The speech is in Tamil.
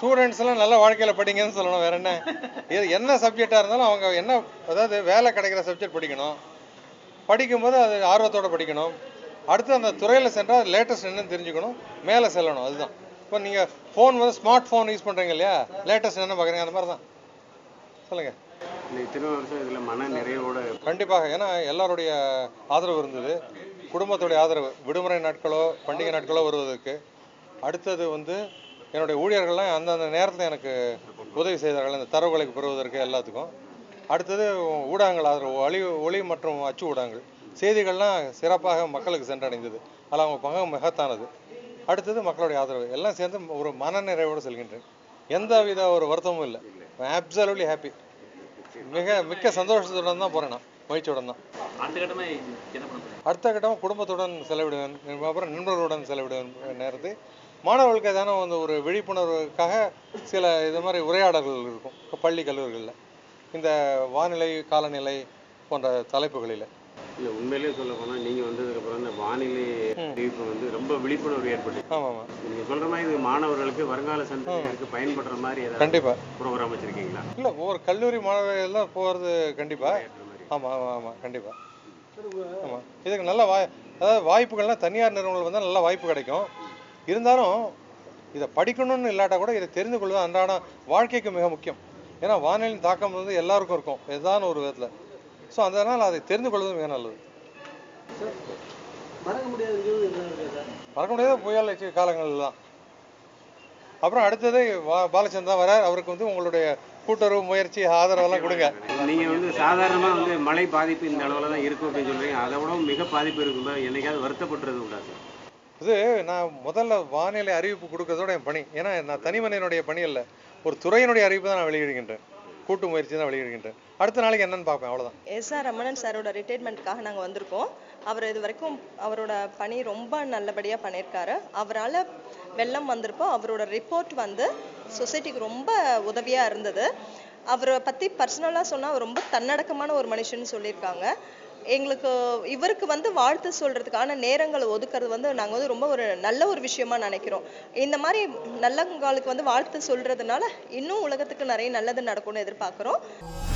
ஸ்டூடெண்ட்ஸ்லாம் நல்ல வாழ்க்கையில் படிங்கன்னு சொல்லணும் வேற என்ன இது என்ன சப்ஜெக்டாக இருந்தாலும் அவங்க என்ன அதாவது வேலை கிடைக்கிற சப்ஜெக்ட் படிக்கணும் படிக்கும்போது அது ஆர்வத்தோட படிக்கணும் அடுத்து அந்த துறையில் சென்றால் லேட்டஸ்ட் என்னன்னு தெரிஞ்சுக்கணும் மேலே செல்லணும் அதுதான் இப்போ நீங்கள் ஃபோன் வந்து ஸ்மார்ட் ஃபோன் யூஸ் பண்ணுறீங்க இல்லையா லேட்டஸ்ட் என்ன பார்க்குறீங்க அந்த மாதிரி தான் சொல்லுங்கள் இந்த இத்தனை வருஷம் இதில் மன நிறைவோட கண்டிப்பாக ஏன்னா எல்லாருடைய ஆதரவு இருந்தது குடும்பத்துடைய ஆதரவு விடுமுறை நாட்களோ பண்டிகை நாட்களோ வருவதற்கு அடுத்தது வந்து என்னுடைய ஊழியர்கள்லாம் அந்தந்த நேரத்தில் எனக்கு உதவி செய்தார்கள் இந்த தரவுகளை பெறுவதற்கு எல்லாத்துக்கும் அடுத்தது ஊடகங்கள் ஆதரவு ஒளி ஒளி மற்றும் அச்சு ஊடகங்கள் செய்திகள்லாம் சிறப்பாக மக்களுக்கு சென்றடைந்தது அதில் அவங்க பங்கு மகத்தானது அடுத்தது மக்களுடைய ஆதரவு எல்லாம் சேர்ந்து ஒரு மனநிறைவோடு செல்கின்றேன் எந்த வித ஒரு வருத்தமும் இல்லை அப்சல்யூட்லி ஹாப்பி மிக மிக்க சந்தோஷத்துடன் தான் போறேன் நான் மகிழ்ச்சியுடன் தான் அடுத்த கட்டமா என்ன பண்ண போறீங்க அடுத்த கட்டம் குடும்பத்துடன் செலவிடுவேன் அப்புறம் நண்பர்களுடன் செலவிடுவேன் நேரத்தை மாணவர்களுக்கு ஏதான வந்து ஒரு விழிப்புணர்வுக்காக சில இது மாதிரி உரையாடல்கள் இருக்கும் இப்ப பள்ளி கல்லூரிகளில் இந்த வானிலை காலநிலை போன்ற தலைப்புகளில் இல்லை உண்மையிலேயே சொல்ல போனால் நீங்கள் வந்ததுக்கப்புறம் இந்த வானிலை அறிவிப்பு வந்து ரொம்ப விழிப்புணர்வு ஏற்பட்டு ஆமாம் ஆமாம் நீங்கள் சொல்கிற மாதிரி இது மாணவர்களுக்கு வருங்கால சந்ததிகளுக்கு பயன்படுற மாதிரி ஏதாவது கண்டிப்பாக ப்ரோக்ராம் வச்சுருக்கீங்களா இல்லை ஒவ்வொரு கல்லூரி மாணவர்கள் தான் போகிறது கண்டிப்பாக ஆமாம் ஆமாம் ஆமாம் கண்டிப்பாக ஆமாம் இதுக்கு நல்ல வாய் அதாவது வாய்ப்புகள்லாம் தனியார் நிறுவனங்கள் வந்தால் நல்ல வாய்ப்பு கிடைக்கும் இருந்தாலும் இதை படிக்கணும்னு இல்லாட்டா கூட இதை தெரிந்து கொள்வது அன்றாட வாழ்க்கைக்கு மிக முக்கியம் ஏன்னா வானிலையின் தாக்கம் வந்து எல்லாருக்கும் இருக்கும் ஏதான ஒரு விதத்தில் ஸோ அதனால் அதை தெரிந்து கொள்வது மிக நல்லது மறக்க முடியாதுங்கிறது என்ன இருக்கு சார் மறக்க முடியாத புயல் எச்ச காலங்கள் தான் அப்புறம் அடுத்தது வா பாலச்சந்திரா வர அவருக்கு வந்து உங்களுடைய கூட்டுறவு முயற்சி ஆதரவெல்லாம் கொடுங்க நீங்கள் வந்து சாதாரணமாக வந்து மழை பாதிப்பு இந்த அளவில் தான் இருக்கும் அப்படின்னு சொல்கிறீங்க அதை விட மிக பாதிப்பு இருக்கும்போது என்னைக்காவது வருத்தப்படுறது உண்டா சார் இது நான் முதல்ல வானிலை அறிவிப்பு கொடுக்கறதோட என் பணி ஏன்னா நான் தனி மனிதனுடைய பணி அல்ல ஒரு துறையினுடைய அறிவிப்பு தான் நான் வெளியிடுகின்றேன் கூட்டு முயற்சி தான் வெளியிடுகின்றேன் அடுத்த நாளைக்கு என்னன்னு பார்ப்பேன் அவ்வளவுதான் எஸ் ஆர் ரமணன் சாரோட ரிட்டைர்மெண்ட்காக நாங்கள் வந்திருக்கோம் அவர் இது வரைக்கும் அவரோட பணி ரொம்ப நல்லபடியாக பண்ணியிருக்காரு அவரால் வெள்ளம் வந்திருப்போ அவரோட ரிப்போர்ட் வந்து சொசைட்டிக்கு ரொம்ப உதவியாக இருந்தது அவரை பற்றி பர்சனலாக சொன்னால் அவர் ரொம்ப தன்னடக்கமான ஒரு மனுஷன்னு சொல்லியிருக்காங்க எங்களுக்கு இவருக்கு வந்து வாழ்த்து சொல்றதுக்கான நேரங்களை ஒதுக்குறது வந்து நாங்கள் வந்து ரொம்ப ஒரு நல்ல ஒரு விஷயமா நினைக்கிறோம் இந்த மாதிரி நல்லவங்களுக்கு வந்து வாழ்த்து சொல்றதுனால இன்னும் உலகத்துக்கு நிறைய நல்லது நடக்கும்னு எதிர்பார்க்குறோம்